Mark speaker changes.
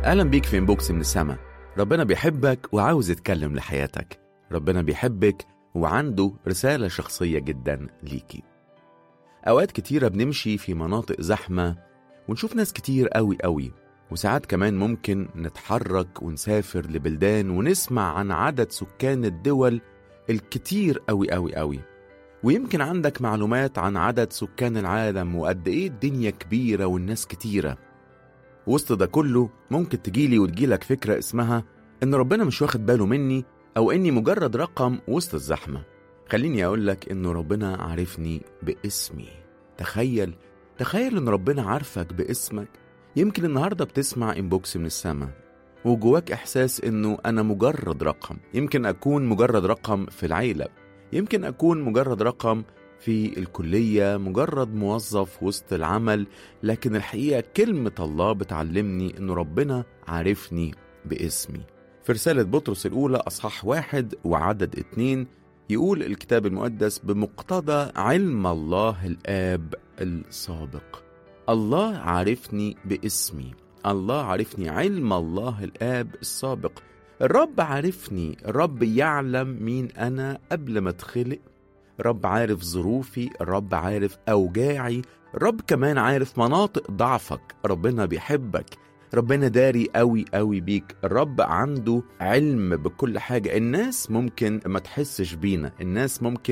Speaker 1: اهلا بيك في انبوكس من السما ربنا بيحبك وعاوز يتكلم لحياتك ربنا بيحبك وعنده رسالة شخصية جدا ليكي أوقات كتيرة بنمشي في مناطق زحمة ونشوف ناس كتير قوي قوي وساعات كمان ممكن نتحرك ونسافر لبلدان ونسمع عن عدد سكان الدول الكتير قوي قوي قوي ويمكن عندك معلومات عن عدد سكان العالم وقد ايه الدنيا كبيرة والناس كتيرة وسط ده كله ممكن تجيلي وتجيلك فكرة اسمها إن ربنا مش واخد باله مني أو إني مجرد رقم وسط الزحمة خليني أقولك إن ربنا عارفني باسمي تخيل تخيل إن ربنا عارفك باسمك يمكن النهاردة بتسمع إنبوكس من السما وجواك إحساس إنه أنا مجرد رقم يمكن أكون مجرد رقم في العيلة يمكن أكون مجرد رقم في الكلية مجرد موظف وسط العمل لكن الحقيقة كلمة الله بتعلمني إن ربنا عارفني باسمي في رسالة بطرس الأولى أصحاح واحد وعدد اتنين يقول الكتاب المقدس بمقتضى علم الله الآب السابق الله عارفني باسمي الله عارفني علم الله الآب السابق الرب عارفني الرب يعلم مين أنا قبل ما اتخلق الرب عارف ظروفي الرب عارف أوجاعي الرب كمان عارف مناطق ضعفك ربنا بيحبك ربنا داري قوي قوي بيك الرب عنده علم بكل حاجة الناس ممكن ما تحسش بينا الناس ممكن